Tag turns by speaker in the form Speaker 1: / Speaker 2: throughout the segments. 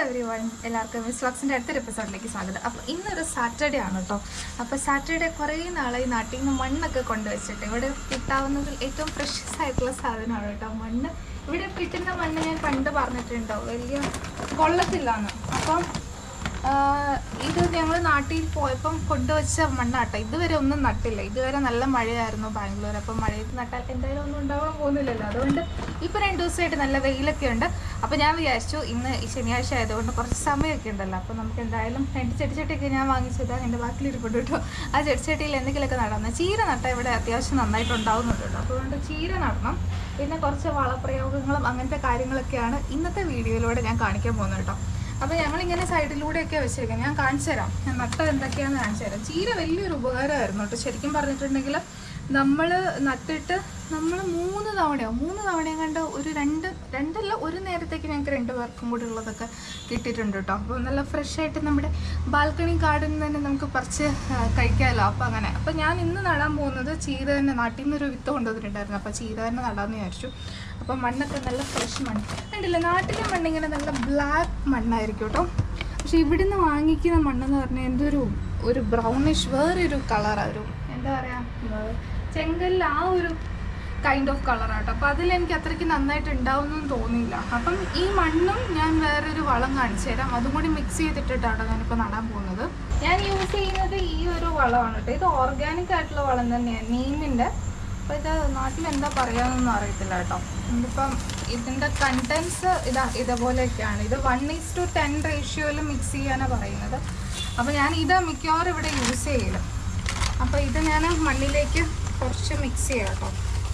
Speaker 1: every everyone എല്ലാവർക്കും miss വ്ളോഗ്സിൻ്റെ അടുത്തൊരു എപ്പിസോഡിലേക്ക് സ്വാഗതം അപ്പോൾ ഇന്നൊരു സാറ്റർഡേ ആണ് കേട്ടോ അപ്പോൾ സാറ്റർഡേ കുറേ നാളായി നാട്ടിൽ നിന്ന് മണ്ണൊക്കെ കൊണ്ടുവച്ചിട്ട് ഇവിടെ കിട്ടാവുന്നതിൽ ഏറ്റവും ഫ്രഷസ് ആയിട്ടുള്ള സാധനമാണ് കേട്ടോ മണ്ണ് ഇവിടെ കിട്ടുന്ന മണ്ണ് ഞാൻ പണ്ട് പറഞ്ഞിട്ടുണ്ടോ വലിയ കൊള്ളത്തില്ലാന്ന് അപ്പം ആഹ് ഇത് ഞങ്ങൾ നാട്ടിൽ പോയപ്പം കൊണ്ടുവച്ച മണ്ണാട്ടോ ഇതുവരെ ഒന്നും നട്ടില്ല ഇതുവരെ നല്ല മഴയായിരുന്നു ബാംഗ്ലൂർ അപ്പം മഴയത്ത് നട്ടാൽ എന്തായാലും ഒന്നും ഉണ്ടാവാൻ പോകുന്നില്ലല്ലോ അതുകൊണ്ട് ഇപ്പോൾ രണ്ട് ദിവസമായിട്ട് നല്ല വെയിലൊക്കെ ഉണ്ട് അപ്പോൾ ഞാൻ വിചാരിച്ചു ഇന്ന് ഈ ശനിയാഴ്ച ആയതുകൊണ്ട് കുറച്ച് സമയമൊക്കെ ഉണ്ടല്ലോ അപ്പോൾ നമുക്ക് എന്തായാലും രണ്ട് ചെടിച്ചട്ടിയൊക്കെ ഞാൻ വാങ്ങിച്ചതാണ് എൻ്റെ ബാക്കിലിരിപ്പുണ്ട് കേട്ടോ ആ ചെടിച്ചട്ടിയിൽ എന്തെങ്കിലുമൊക്കെ നടണം ചീര നട്ടാൽ ഇവിടെ അത്യാവശ്യം നന്നായിട്ട് ഉണ്ടാവുന്നുണ്ട് കേട്ടോ അപ്പോൾ അതുകൊണ്ട് ചീര നടണം പിന്നെ കുറച്ച് വളപ്രയോഗങ്ങളും അങ്ങനത്തെ കാര്യങ്ങളൊക്കെയാണ് ഇന്നത്തെ വീഡിയോയിലൂടെ ഞാൻ കാണിക്കാൻ പോകുന്നത് കേട്ടോ അപ്പോൾ ഞങ്ങളിങ്ങനെ സൈഡിലൂടെയൊക്കെ വെച്ചിരിക്കാം ഞാൻ കാണിച്ചു തരാം ഞാൻ നട്ടത് എന്തൊക്കെയാണെന്ന് കാണിച്ചു തരാം ചീര വലിയൊരു ഉപകാരമായിരുന്നു കേട്ടോ ശരിക്കും പറഞ്ഞിട്ടുണ്ടെങ്കിൽ നമ്മൾ നട്ടിട്ട് നമ്മൾ മൂന്ന് തവണയോ മൂന്ന് തവണയും കണ്ട് ഒരു രണ്ട് രണ്ടല്ല ഒരു നേരത്തേക്ക് ഞങ്ങൾക്ക് രണ്ട് പേർക്കും കൂടി ഉള്ളതൊക്കെ കിട്ടിയിട്ടുണ്ട് കേട്ടോ അപ്പോൾ നല്ല ഫ്രഷ് ആയിട്ട് നമ്മുടെ ബാൽക്കണി ഗാർഡനിൽ തന്നെ നമുക്ക് പറിച്ച് ആ, കഴിക്കാമല്ലോ അപ്പോൾ അങ്ങനെ അപ്പോൾ ഞാൻ ഇന്ന് നടാൻ പോകുന്നത് ചീര തന്നെ നാട്ടിൽ നിന്നൊരു വിത്ത് കൊണ്ടുവന്നിട്ടുണ്ടായിരുന്നു അപ്പോൾ ചീര തന്നെ നടാമെന്ന് വിചാരിച്ചു അപ്പോൾ മണ്ണൊക്കെ നല്ല ഫ്രഷ് മണ്ണ് കണ്ടില്ല നാട്ടിലെ മണ്ണിങ്ങനെ നല്ല ബ്ലാക്ക് മണ്ണായിരിക്കും കേട്ടോ പക്ഷെ ഇവിടുന്ന് വാങ്ങിക്കുന്ന മണ്ണെന്ന് പറഞ്ഞാൽ എന്തൊരു ഒരു ബ്രൗണിഷ് വേറൊരു കളറാണ് ഒരു എന്താ പറയുക ചെങ്കല്ല് ആ ഒരു കൈൻഡ് ഓഫ് കളറാട്ടോ അപ്പോൾ അതിൽ എനിക്ക് അത്രയ്ക്ക് നന്നായിട്ട് ഉണ്ടാവുമെന്നും തോന്നിയില്ല അപ്പം ഈ മണ്ണും ഞാൻ വേറൊരു വളം കാണിച്ചു തരാം അതും കൂടി മിക്സ് ചെയ്തിട്ടിട്ടാണ് ഞാനിപ്പോൾ നടാൻ പോകുന്നത് ഞാൻ യൂസ് ചെയ്യുന്നത് ഈ ഒരു വളമാണ് കേട്ടോ ഇത് ഓർഗാനിക് ആയിട്ടുള്ള വളം തന്നെയാണ് നീമിൻ്റെ അപ്പോൾ ഇത് നാട്ടിൽ എന്താ പറയാന്നൊന്നും അറിയത്തില്ല കേട്ടോ ഇതിപ്പം ഇതിൻ്റെ കണ്ടൻസ് ഇതാ ഇതേപോലെയൊക്കെയാണ് ഇത് വൺ ഈസ് ടു ടെൻ റേഷ്യോയിൽ മിക്സ് ചെയ്യാനാണ് പറയുന്നത് അപ്പോൾ ഞാൻ ഇത് മിക്കവാറും ഇവിടെ യൂസ് ചെയ്യില്ല അപ്പോൾ ഇത് ഞാൻ മണ്ണിലേക്ക് കുറച്ച് മിക്സ് ചെയ്യാം കേട്ടോ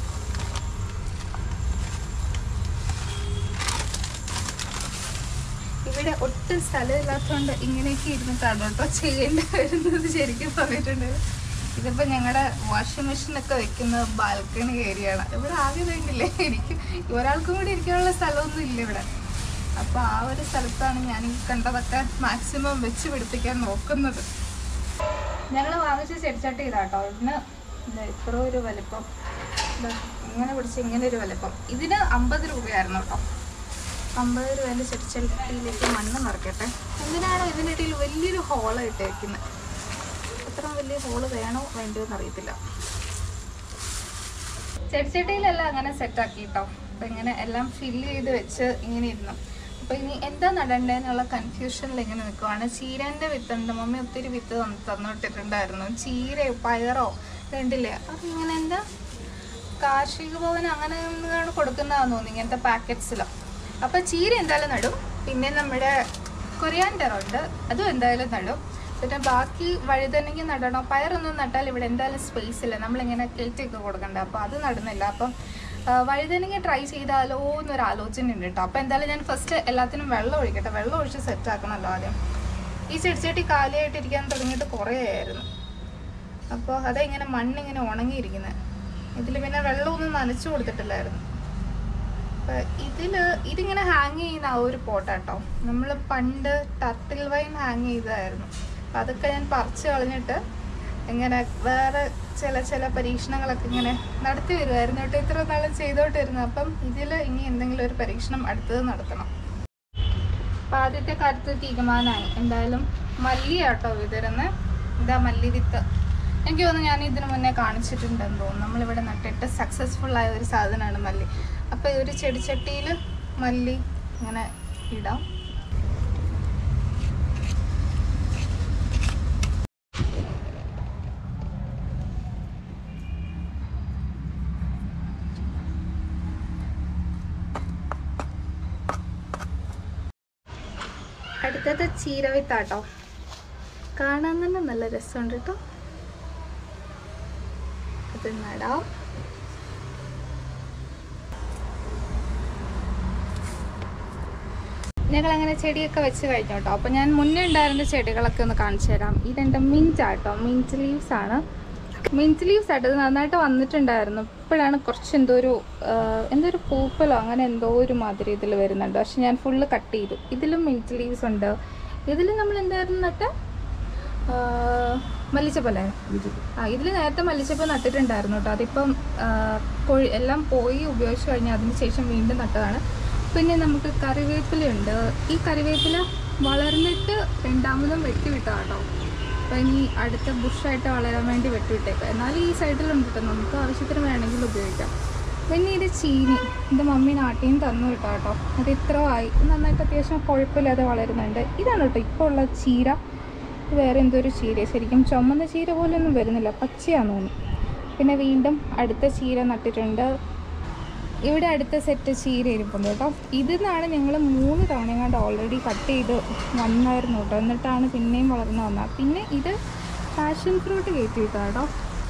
Speaker 1: ഇവിടെ ഒട്ടും സ്ഥലമില്ലാത്തതുകൊണ്ട് ഇങ്ങനെയൊക്കെ ഇരുന്നിട്ടാണ് കേട്ടോ ചെയ്യേണ്ടി വരുന്നത് ശരിക്കും പറഞ്ഞിട്ടുണ്ട് ഇതിപ്പോൾ ഞങ്ങളുടെ വാഷിംഗ് മെഷീനൊക്കെ വെക്കുന്ന ബാൽക്കണി ഏരിയയാണ് ഇവിടെ ആകെ വേണ്ടില്ലേ എനിക്ക് ഒരാൾക്കും കൂടി ഇരിക്കാനുള്ള സ്ഥലമൊന്നും ഇല്ല ഇവിടെ അപ്പോൾ ആ ഒരു സ്ഥലത്താണ് ഞാൻ ഈ കണ്ടതൊക്കെ മാക്സിമം വെച്ച് പിടിപ്പിക്കാൻ നോക്കുന്നത് ഞങ്ങൾ വാങ്ങിച്ച ചെടിച്ചട്ടി ഇതാട്ടോ ഇതിന് ഇതാ ഇത്ര ഒരു വലിപ്പം ഇതാ ഇങ്ങനെ പിടിച്ച് ഇങ്ങനെ ഒരു വലിപ്പം ഇതിന് അമ്പത് രൂപയായിരുന്നു കേട്ടോ അമ്പത് രൂപേൻ്റെ ചെടിച്ചട്ടിയിലേക്ക് മണ്ണ് നിറയ്ക്കട്ടെ എന്തിനാണോ ഇതിനിടയിൽ വലിയൊരു ഹോള് ഇട്ടേക്കുന്നത് എത്ര വലിയ ഹോള് വേണോ വേണ്ടയോ എന്നറിയത്തില്ല ചെടിച്ചട്ടിയിലെല്ലാം അങ്ങനെ സെറ്റാക്കി കേട്ടോ അപ്പം ഇങ്ങനെ എല്ലാം ഫില്ല് ചെയ്ത് വെച്ച് ഇങ്ങനെ ഇരുന്നു അപ്പോൾ ഇനി എന്താ നടണ്ടേന്നുള്ള കൺഫ്യൂഷനിൽ ഇങ്ങനെ നിൽക്കുവാണ് ചീരേൻ്റെ വിത്തുണ്ട് മമ്മി ഒത്തിരി വിത്ത് തന്ന് തന്നിട്ടിട്ടുണ്ടായിരുന്നു ചീരയോ പയറോ കണ്ടില്ലേ അപ്പം ഇങ്ങനെ എന്താ കാർഷിക ഭവൻ അങ്ങനെ ഒന്നാണ് കൊടുക്കുന്നതാന്ന് തോന്നുന്നു ഇങ്ങനത്തെ പാക്കറ്റ്സിലോ അപ്പോൾ ചീര എന്തായാലും നടും പിന്നെ നമ്മുടെ കൊറിയാൻഡർ ഉണ്ട് അതും എന്തായാലും നടും പിന്നെ ബാക്കി വഴുതനങ്ങി നടണം പയറൊന്നും നട്ടാൽ ഇവിടെ എന്തായാലും സ്പേസ് ഇല്ല നമ്മളിങ്ങനെ കയറ്റിയൊക്കെ കൊടുക്കണ്ട അപ്പോൾ അത് നടുന്നില്ല അപ്പം ആ, വഴുതനങ്ങ ട്രൈ ചെയ്താലോ എന്നൊരു ആലോചന ഉണ്ട് കേട്ടോ അപ്പോൾ എന്തായാലും ഞാൻ ഫസ്റ്റ് എല്ലാത്തിനും വെള്ളം ഒഴിക്കട്ടെ വെള്ളം ഒഴിച്ച് സെറ്റ് ആക്കണമല്ലോ ആദ്യം ഈ ചെടിച്ചട്ടി കാലിയായിട്ടിരിക്കാൻ തുടങ്ങിയിട്ട് കുറേ ആയിരുന്നു അപ്പോൾ അതെങ്ങനെ മണ്ണിങ്ങനെ ഉണങ്ങിയിരിക്കുന്നത് ഇതിൽ പിന്നെ വെള്ളമൊന്നും നനച്ചു കൊടുത്തിട്ടില്ലായിരുന്നു അപ്പൊ ഇതില് ഇതിങ്ങനെ ഹാങ് ചെയ്യുന്ന ആ ഒരു പോട്ടാട്ടോ നമ്മൾ പണ്ട് ടർട്ടിൽ വൈൻ ഹാങ് ചെയ്തതായിരുന്നു അപ്പൊ അതൊക്കെ ഞാൻ പറിച്ചു കളഞ്ഞിട്ട് ഇങ്ങനെ വേറെ ചില ചില പരീക്ഷണങ്ങളൊക്കെ ഇങ്ങനെ നടത്തി വരുമായിരുന്നു കേട്ടോ ഇത്ര നാളും ചെയ്തോണ്ടിരുന്നു അപ്പം ഇതിൽ ഇനി എന്തെങ്കിലും ഒരു പരീക്ഷണം അടുത്തത് നടത്തണം അപ്പം ആദ്യത്തെ കാര്യത്തിൽ തീരുമാനമായി എന്തായാലും മല്ലിയാട്ടോ വിതരുന്നത് ഇതാ മല്ലി വിത്ത് എനിക്ക് തോന്നുന്നു ഞാൻ ഇതിനു മുന്നേ കാണിച്ചിട്ടുണ്ടെന്ന് തോന്നുന്നു നമ്മളിവിടെ നട്ടിട്ട് സക്സസ്ഫുൾ ആയ ഒരു സാധനമാണ് മല്ലി അപ്പോൾ ഈ ഒരു ചെടിച്ചട്ടിയിൽ മല്ലി ഇങ്ങനെ ഇടാം അടുത്തത് ചീരവിത്താട്ടോ കാണാൻ തന്നെ നല്ല രസമുണ്ട് കേട്ടോ അത് നടാം ഞങ്ങൾ അങ്ങനെ ചെടിയൊക്കെ വെച്ച് കഴിഞ്ഞു കേട്ടോ അപ്പോൾ ഞാൻ മുന്നേ ഉണ്ടായിരുന്ന ചെടികളൊക്കെ ഒന്ന് കാണിച്ചു തരാം ഇതെൻ്റെ മിൻറ്റ് ആട്ടോ മിൻറ്റ് ലീവ്സ് ആണ് മിൻറ്റ് ലീവ്സ് ആട്ടോ ഇത് നന്നായിട്ട് വന്നിട്ടുണ്ടായിരുന്നു ഇപ്പോഴാണ് കുറച്ച് എന്തോ ഒരു ആ, എന്തോ ഒരു പൂപ്പലോ അങ്ങനെ എന്തോ ഒരു മാതിരി ഇതിൽ വരുന്നുണ്ട് പക്ഷെ ഞാൻ ഫുള്ള് കട്ട് ചെയ്തു ഇതിലും മിൻറ്റ് ലീവ്സ് ഉണ്ട് ഇതിൽ നമ്മൾ എന്തായിരുന്നു നട്ട മല്ലിച്ചപ്പല്ലേ ആ ഇതിൽ നേരത്തെ മല്ലിച്ചപ്പ് നട്ടിട്ടുണ്ടായിരുന്നു കേട്ടോ അതിപ്പം ആ, കൊഴി എല്ലാം പോയി ഉപയോഗിച്ച് കഴിഞ്ഞാൽ അതിന് ശേഷം വീണ്ടും നട്ടതാണ് പിന്നെ നമുക്ക് കറിവേപ്പിലയുണ്ട് ഈ കറിവേപ്പില വളർന്നിട്ട് രണ്ടാമതും വെട്ടിവിട്ടാ കേട്ടോ അപ്പോൾ ഇനി അടുത്ത ബുഷായിട്ട് വളരാൻ വേണ്ടി വെട്ടിവിട്ടേക്കാം എന്നാലും ഈ സൈഡിലുണ്ട് കേട്ടോ നമുക്ക് ആവശ്യത്തിന് വേണമെങ്കിൽ ഉപയോഗിക്കാം പിന്നെ ഇത് ചീനി ഇത് മമ്മി നാട്ടിൽ നിന്ന് തന്നു കേട്ടോ കേട്ടോ അത് ഇത്ര ആയി ഇത് നന്നായിട്ട് അത്യാവശ്യം കുഴപ്പമില്ലാതെ വളരുന്നുണ്ട് ഇതാണ് കേട്ടോ ഇപ്പോൾ ഉള്ള ചീര ഇത് വേറെ എന്തോ ഒരു ചീര ശരിക്കും ചുമന്ന ചീര പോലെയൊന്നും വരുന്നില്ല പച്ചയാന്ന് തോന്നുന്നു പിന്നെ വീണ്ടും അടുത്ത ചീര നട്ടിട്ടുണ്ട് ഇവിടെ അടുത്ത സെറ്റ് ചീര ഇരിപ്പുണ്ട് കേട്ടോ ഇതിന്നാണ് ഞങ്ങൾ മൂന്ന് തവണ കണ്ട് ഓൾറെഡി കട്ട് ചെയ്ത് വന്നായിരുന്നു കേട്ടോ എന്നിട്ടാണ് പിന്നെയും വളർന്നു വന്നത് പിന്നെ ഇത് പാഷൻ ഫ്രൂട്ട് കയറ്റി വിട്ടാ കേട്ടോ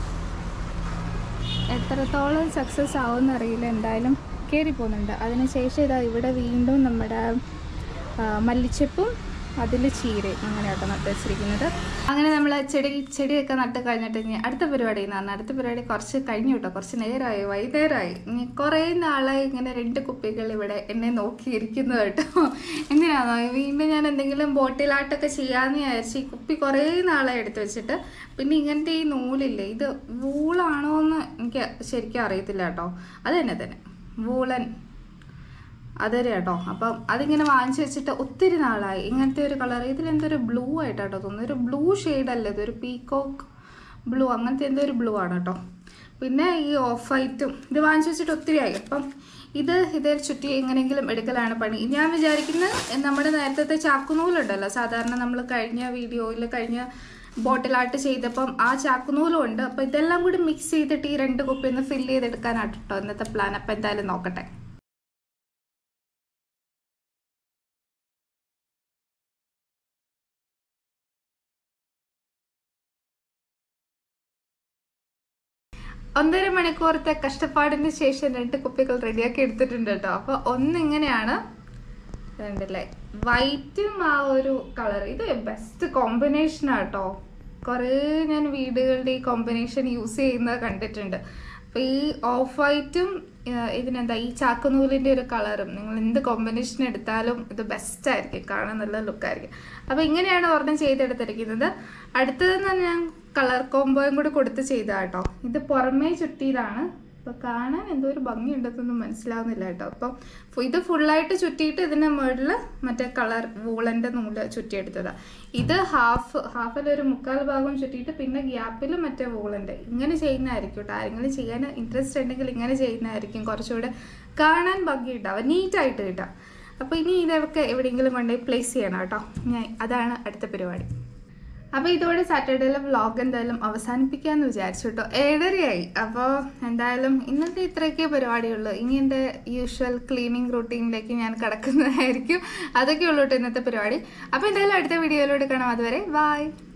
Speaker 1: എത്രത്തോളം സക്സസ് ആവുമെന്ന് അറിയില്ല എന്തായാലും കയറി പോകുന്നുണ്ട് അതിനുശേഷം ഇതാ ഇവിടെ വീണ്ടും നമ്മുടെ ആ, മല്ലിച്ചെപ്പും അതിൽ ചീരയും അങ്ങനെ കേട്ടോ നട്ട് വെച്ചിരിക്കുന്നത് അങ്ങനെ നമ്മൾ ചെടി ചെടിയൊക്കെ നട്ട് കഴിഞ്ഞിട്ട് ഇനി അടുത്ത പരിപാടി എന്ന് പറഞ്ഞാൽ അടുത്ത പരിപാടി കുറച്ച് കഴിഞ്ഞു കേട്ടോ കുറച്ച് നേരമായി വൈകുന്നേരമായി ഇനി കുറേ നാളായി ഇങ്ങനെ രണ്ട് കുപ്പികൾ ഇവിടെ എന്നെ നോക്കിയിരിക്കുന്നു കേട്ടോ എന്തിനാണോ വീണ്ടും ഞാൻ എന്തെങ്കിലും ബോട്ടിലാട്ടൊക്കെ ചെയ്യാമെന്ന് വിചാരിച്ച് ഈ കുപ്പി കുറേ നാളായി എടുത്ത് വെച്ചിട്ട് പിന്നെ ഇങ്ങനത്തെ ഈ നൂലില്ലേ ഇത് വൂളാണോ എന്ന് എനിക്ക് ശരിക്കും അറിയത്തില്ല കേട്ടോ അത് തന്നെ തന്നെ വൂളൻ അതൊരു കേട്ടോ അപ്പം അതിങ്ങനെ വാങ്ങിച്ചു വെച്ചിട്ട് ഒത്തിരി നാളായി ഇങ്ങനത്തെ ഒരു കളർ ഇതിലെന്തോ ഒരു ബ്ലൂ ആയിട്ടാട്ടോ തോന്നുന്നു ഒരു ബ്ലൂ ഷെയ്ഡല്ല ഇതൊരു പീകോക്ക് ബ്ലൂ അങ്ങനത്തെ എന്തോ ഒരു ബ്ലൂ ആണ് കേട്ടോ പിന്നെ ഈ ഓഫ് വൈറ്റും ഇത് വാങ്ങിച്ചു വെച്ചിട്ട് ഒത്തിരി ആയി അപ്പം ഇത് ഇതേ ചുറ്റി എങ്ങനെയെങ്കിലും എടുക്കലാണ് പണി ഞാൻ വിചാരിക്കുന്നത് നമ്മുടെ നേരത്തെ ചാക്കുനൂലുണ്ടല്ലോ സാധാരണ നമ്മൾ കഴിഞ്ഞ വീഡിയോയിൽ കഴിഞ്ഞ ബോട്ടിലായിട്ട് ചെയ്തപ്പം ആ ചാക്കുനൂലും ഉണ്ട് അപ്പം ഇതെല്ലാം കൂടി മിക്സ് ചെയ്തിട്ട് ഈ രണ്ട് കുപ്പി ഒന്ന് ഫില്ല് ചെയ്തെടുക്കാനാട്ടോ കേട്ടോ ഇന്നത്തെ പ്ലാൻ അപ്പം എന്തായാലും നോക്കട്ടെ ഒന്നര മണിക്കൂറത്തെ കഷ്ടപ്പാടിന് ശേഷം രണ്ട് കുപ്പികൾ റെഡിയാക്കി എടുത്തിട്ടുണ്ട് കേട്ടോ അപ്പൊ ഒന്നിങ്ങനെയാണ് രണ്ടല്ലേ വൈറ്റും ആ ഒരു കളർ ഇത് ബെസ്റ്റ് കോമ്പിനേഷൻ ആട്ടോ കുറേ ഞാൻ വീടുകളുടെ ഈ കോമ്പിനേഷൻ യൂസ് ചെയ്യുന്നത് കണ്ടിട്ടുണ്ട് അപ്പൊ ഈ ഓഫ് വൈറ്റും ഇതിനെന്താ ഈ ചാക്കുനൂലിന്റെ ഒരു കളറും നിങ്ങൾ എന്ത് കോമ്പിനേഷൻ എടുത്താലും ഇത് ബെസ്റ്റ് ആയിരിക്കും കാണാൻ നല്ല ലുക്കായിരിക്കും അപ്പൊ ഇങ്ങനെയാണ് ഒരെണ്ണം ചെയ്തെടുത്തിരിക്കുന്നത് അടുത്തതെന്ന് ഞാൻ കളർ കോമ്പോയും കൂടി കൊടുത്ത് ചെയ്താ കേട്ടോ ഇത് പുറമേ ചുറ്റിയതാണ് അപ്പൊ കാണാൻ എന്തോ ഒരു ഭംഗിയുണ്ടെന്നൊന്നും മനസ്സിലാവുന്നില്ല കേട്ടോ അപ്പം ഫു- ഇത് ഫുള്ളായിട്ട് ചുറ്റിയിട്ട് ഇതിന്റെ മുകളിൽ മറ്റേ കളർ വൂളന്റെ നൂല് ചുറ്റിയെടുത്തതാ ഇത് ഹാഫ് ഹാഫിൽ ഒരു മുക്കാൽ ഭാഗം ചുറ്റിയിട്ട് പിന്നെ ഗ്യാപ്പിൽ മറ്റേ വൂളന്റെ ഇങ്ങനെ ചെയ്യുന്നതായിരിക്കും കേട്ടോ ആരെങ്കിലും ചെയ്യാൻ ഇൻട്രസ്റ്റ് ഉണ്ടെങ്കിൽ ഇങ്ങനെ ചെയ്യുന്നതായിരിക്കും കുറച്ചുകൂടെ കാണാൻ ഭംഗി ഉണ്ടാവുക നീറ്റായിട്ട് കിട്ടാം അപ്പോൾ ഇനി ഇതൊക്കെ എവിടെയെങ്കിലും കൊണ്ടുപോയി പ്ലേസ് ചെയ്യണം കേട്ടോ ഞാൻ അതാണ് അടുത്ത പരിപാടി അപ്പോൾ ഇതോടെ സാറ്റർഡേയിലെ വ്ളോഗ് എന്തായാലും അവസാനിപ്പിക്കാമെന്ന് വിചാരിച്ചു കേട്ടോ ഏഴരയായി അപ്പോൾ എന്തായാലും ഇന്നത്തെ ഇത്രയൊക്കെ പരിപാടിയുള്ളൂ ഇനി എൻ്റെ യൂഷ്വൽ ക്ലീനിങ് റൂട്ടീനിലേക്ക് ഞാൻ കിടക്കുന്നതായിരിക്കും അതൊക്കെ ഉള്ളൂ കേട്ടോ ഇന്നത്തെ പരിപാടി അപ്പോൾ എന്തായാലും അടുത്ത വീഡിയോയിലൂടെ കാണാം അതുവരെ ബായ്